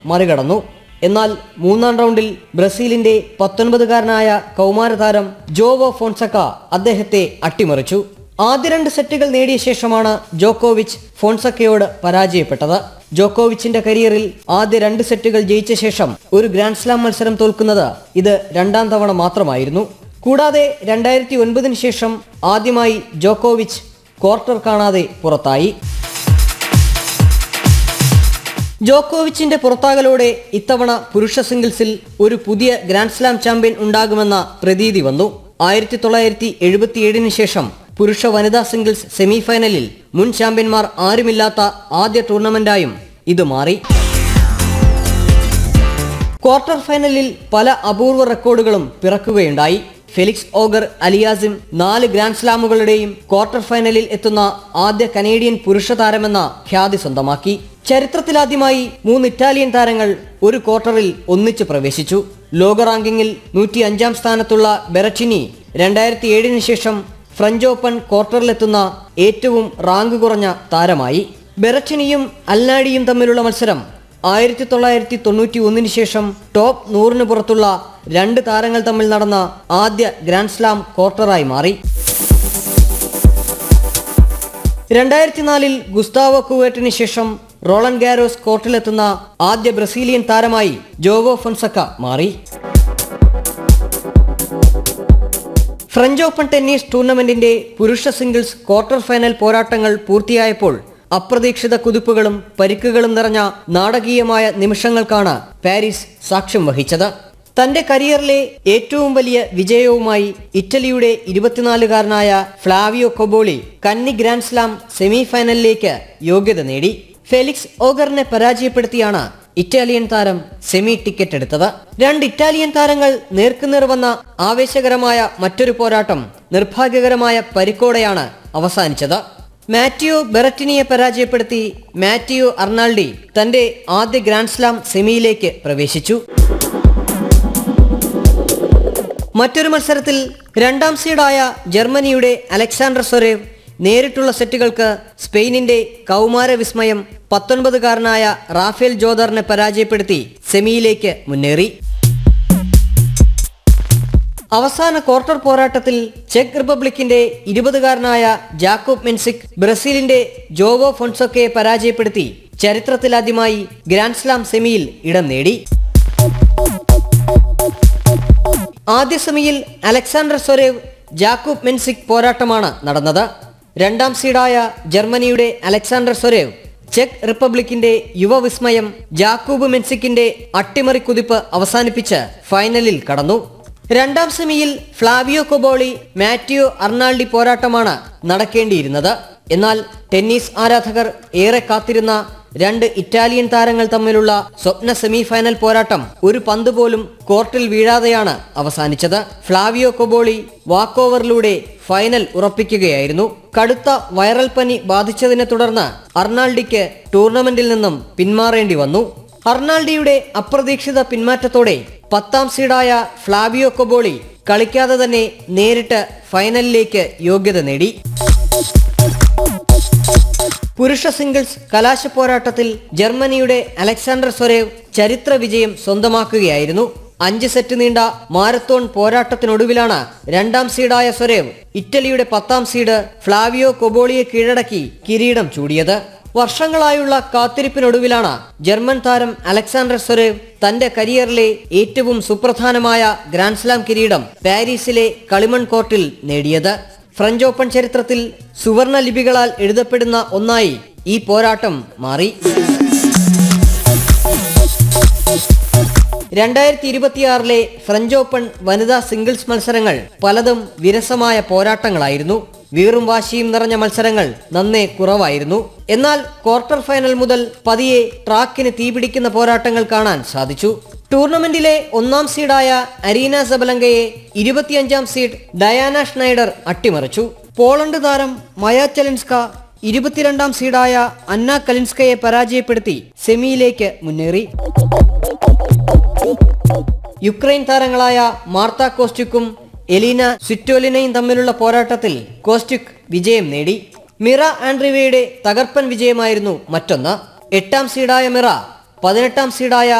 മറികടന്നു എന്നാൽ മൂന്നാം റൗണ്ടിൽ ബ്രസീലിന്റെ പത്തൊൻപതുകാരനായ കൗമാരതാരം ജോവോ ഫോൺസക്ക അദ്ദേഹത്തെ അട്ടിമറിച്ചു ആദ്യ രണ്ട് സെറ്റുകൾ നേടിയ ശേഷമാണ് ജോക്കോവിച്ച് ഫോൺസക്കയോട് പരാജയപ്പെട്ടത് ജോക്കോവിച്ചിന്റെ കരിയറിൽ ആദ്യ രണ്ട് സെറ്റുകൾ ജയിച്ച ശേഷം ഒരു ഗ്രാൻഡ് സ്ലാം മത്സരം തോൽക്കുന്നത് ഇത് രണ്ടാം തവണ മാത്രമായിരുന്നു കൂടാതെ രണ്ടായിരത്തി ഒൻപതിന് ശേഷം ആദ്യമായി ജോക്കോവിച്ച് ക്വാർട്ടർ കാണാതെ പുറത്തായി ജോക്കോവിച്ചിന്റെ പുറത്താകലോടെ ഇത്തവണ പുരുഷ സിംഗിൾസിൽ ഒരു പുതിയ ഗ്രാൻഡ് സ്ലാം ചാമ്പ്യൻ ഉണ്ടാകുമെന്ന പ്രതീതി വന്നു ആയിരത്തി തൊള്ളായിരത്തി എഴുപത്തിയേഴിന് ശേഷം പുരുഷ വനിതാ സിംഗിൾസ് സെമിഫൈനലിൽ മുൻ ചാമ്പ്യന്മാർ ആരുമില്ലാത്ത ആദ്യ ടൂർണമെന്റായും ഇത് മാറി ക്വാർട്ടർ ഫൈനലിൽ പല അപൂർവ റെക്കോർഡുകളും പിറക്കുകയുണ്ടായി ഫെലിക്സ് ഓഗർ അലിയാസിം നാല് ഗ്രാൻഡ് സ്ലാമുകളുടെയും ക്വാർട്ടർ ഫൈനലിൽ എത്തുന്ന ആദ്യ കനേഡിയൻ പുരുഷ താരമെന്ന ഖ്യാതി സ്വന്തമാക്കി ചരിത്രത്തിലാദ്യമായി മൂന്ന് ഇറ്റാലിയൻ താരങ്ങൾ ഒരു ക്വാർട്ടറിൽ ഒന്നിച്ച് പ്രവേശിച്ചു ലോക റാങ്കിങ്ങിൽ നൂറ്റി അഞ്ചാം സ്ഥാനത്തുള്ള ബെറച്ചിനി രണ്ടായിരത്തി ഏഴിന് ശേഷം ഫ്രഞ്ച് ഓപ്പൺ ക്വാർട്ടറിലെത്തുന്ന ഏറ്റവും റാങ്ക് കുറഞ്ഞ താരമായി ബെറച്ചിനിയും അൽനാഡിയും തമ്മിലുള്ള മത്സരം ആയിരത്തി തൊള്ളായിരത്തി തൊണ്ണൂറ്റി ഒന്നിന് ശേഷം ടോപ്പ് നൂറിന് പുറത്തുള്ള രണ്ട് താരങ്ങൾ തമ്മിൽ നടന്ന ആദ്യ ഗ്രാൻഡ് സ്ലാം ക്വാർട്ടറായി മാറി രണ്ടായിരത്തി നാലിൽ ഗുസ്താവോ കുവേറ്റിന് ശേഷം റോളൻ ഗാരോസ് കോർട്ടിലെത്തുന്ന ആദ്യ ബ്രസീലിയൻ താരമായി ജോവോ ഫൊൻസക്ക മാറി ഫ്രഞ്ച് ഓപ്പൺ ടെന്നീസ് ടൂർണമെന്റിന്റെ പുരുഷ സിംഗിൾസ് ക്വാർട്ടർ ഫൈനൽ പോരാട്ടങ്ങൾ പൂർത്തിയായപ്പോൾ അപ്രതീക്ഷിത കുതിപ്പുകളും പരിക്കുകളും നിറഞ്ഞ നാടകീയമായ നിമിഷങ്ങൾക്കാണ് പാരീസ് സാക്ഷ്യം വഹിച്ചത് തന്റെ കരിയറിലെ ഏറ്റവും വലിയ വിജയവുമായി ഇറ്റലിയുടെ ഇരുപത്തിനാലുകാരനായ ഫ്ലാവിയോ കൊബോളി കന്നി ഗ്രാൻഡ് സ്ലാം സെമിഫൈനലിലേക്ക് യോഗ്യത നേടി ഫെലിക്സ് ഓഗറിനെ പരാജയപ്പെടുത്തിയാണ് ഇറ്റാലിയൻ താരം സെമി ടിക്കറ്റ് എടുത്തത് രണ്ട് ഇറ്റാലിയൻ താരങ്ങൾ നേർക്കുനേർ വന്ന ആവേശകരമായ മറ്റൊരു പോരാട്ടം നിർഭാഗ്യകരമായ പരിക്കോടെയാണ് അവസാനിച്ചത് മാറ്റിയോ ബെററ്റിനിയെ പരാജയപ്പെടുത്തി മാറ്റിയോ അർണാൾഡി തന്റെ ആദ്യ ഗ്രാൻഡ് സ്ലാം സെമിയിലേക്ക് പ്രവേശിച്ചു മറ്റൊരു മത്സരത്തിൽ രണ്ടാം സീഡായ ജർമ്മനിയുടെ അലക്സാണ്ടർ സൊരേവ് നേരിട്ടുള്ള സെറ്റുകൾക്ക് സ്പെയിനിന്റെ കൗമാര വിസ്മയം പത്തൊൻപതുകാരനായ റാഫേൽ ജോദറിനെ പരാജയപ്പെടുത്തി സെമിയിലേക്ക് മുന്നേറി അവസാന ക്വാർട്ടർ പോരാട്ടത്തിൽ ചെക്ക് റിപ്പബ്ലിക്കിന്റെ ഇരുപതുകാരനായ ജാക്കോബ് മെൻസിക് ബ്രസീലിന്റെ ജോവോ ഫൊൺസൊക്കയെ പരാജയപ്പെടുത്തി ചരിത്രത്തിലാദ്യമായി ഗ്രാൻഡ് സ്ലാം സെമിയിൽ ഇടം നേടി ആദ്യ സെമിയിൽ അലക്സാണ്ടർ സൊരേവ് ജാക്കൂബ് മെൻസിക് പോരാട്ടമാണ് നടന്നത് രണ്ടാം സീഡായ ജർമ്മനിയുടെ അലക്സാണ്ടർ സൊരേവ് ചെക്ക് റിപ്പബ്ലിക്കിന്റെ യുവവിസ്മയം ജാക്കൂബ് മെൻസിക്കിന്റെ അട്ടിമറി കുതിപ്പ് അവസാനിപ്പിച്ച് ഫൈനലിൽ കടന്നു രണ്ടാം സെമിയിൽ ഫ്ലാവിയോ കൊബോളി മാറ്റിയോ അർണാൾഡി പോരാട്ടമാണ് നടക്കേണ്ടിയിരുന്നത് എന്നാൽ ടെന്നീസ് ആരാധകർ ഏറെ കാത്തിരുന്ന രണ്ട് ഇറ്റാലിയൻ താരങ്ങൾ തമ്മിലുള്ള സ്വപ്ന സെമിഫൈനൽ പോരാട്ടം ഒരു പന്ത് പോലും കോർട്ടിൽ വീഴാതെയാണ് അവസാനിച്ചത് ഫ്ലാവിയോ കൊബോളി വാക്ക് ഓവറിലൂടെ ഫൈനൽ ഉറപ്പിക്കുകയായിരുന്നു കടുത്ത വൈറൽ പനി ബാധിച്ചതിനെ തുടർന്ന് അർണാൾഡിക്ക് ടൂർണമെന്റിൽ നിന്നും പിന്മാറേണ്ടി വന്നു അർണാൾഡിയുടെ അപ്രതീക്ഷിത പിന്മാറ്റത്തോടെ പത്താം സീഡായ ഫ്ലാവിയോ കൊബോളി കളിക്കാതെ തന്നെ നേരിട്ട് ഫൈനലിലേക്ക് യോഗ്യത നേടി പുരുഷ സിംഗിൾസ് കലാശ പോരാട്ടത്തിൽ ജർമ്മനിയുടെ അലക്സാണ്ടർ സൊരേവ് ചരിത്ര വിജയം സ്വന്തമാക്കുകയായിരുന്നു അഞ്ച് സെറ്റ് നീണ്ട മാരത്തോൺ പോരാട്ടത്തിനൊടുവിലാണ് രണ്ടാം സീഡായ സൊരേവ് ഇറ്റലിയുടെ പത്താം സീഡ് ഫ്ലാവിയോ കൊബോളിയെ കീഴടക്കി കിരീടം ചൂടിയത് വർഷങ്ങളായുള്ള കാത്തിരിപ്പിനൊടുവിലാണ് ജർമ്മൻ താരം അലക്സാണ്ടർ സൊരേവ് തന്റെ കരിയറിലെ ഏറ്റവും സുപ്രധാനമായ ഗ്രാൻഡ് സ്ലാം കിരീടം പാരീസിലെ കളിമൺ കോർട്ടിൽ നേടിയത് ഫ്രഞ്ച് ഓപ്പൺ ചരിത്രത്തിൽ സുവർണ ലിപികളാൽ എഴുതപ്പെടുന്ന ഒന്നായി ഈ പോരാട്ടം മാറി രണ്ടായിരത്തി ഇരുപത്തിയാറിലെ ഫ്രഞ്ച് ഓപ്പൺ വനിതാ സിംഗിൾസ് മത്സരങ്ങൾ പലതും വിരസമായ പോരാട്ടങ്ങളായിരുന്നു വീറും വാശിയും നിറഞ്ഞ മത്സരങ്ങൾ നന്നേ കുറവായിരുന്നു എന്നാൽ ക്വാർട്ടർ ഫൈനൽ മുതൽ പതിയെ ട്രാക്കിന് തീപിടിക്കുന്ന പോരാട്ടങ്ങൾ കാണാൻ സാധിച്ചു ടൂർണമെന്റിലെ ഒന്നാം സീഡായ അരീന സബലങ്കയെ ഇരുപത്തിയഞ്ചാം സീഡ് ഡയാന ഷ്നൈഡർ അട്ടിമറിച്ചു പോളണ്ട് താരം മയ ചലിൻസ്ക ഇരുപത്തിരണ്ടാം സീഡായ അന്ന കലിൻസ്കയെ പരാജയപ്പെടുത്തി സെമിയിലേക്ക് മുന്നേറി യുക്രൈൻ താരങ്ങളായ മാർത്ത കോസ്റ്റുക്കും എലീന സ്വിറ്റോലിനയും തമ്മിലുള്ള പോരാട്ടത്തിൽ കോസ്റ്റുക് വിജയം നേടി മിറ ആൻഡ്രിവയുടെ തകർപ്പൻ വിജയമായിരുന്നു മറ്റൊന്ന് എട്ടാം സീഡായ മിറ പതിനെട്ടാം സീഡായ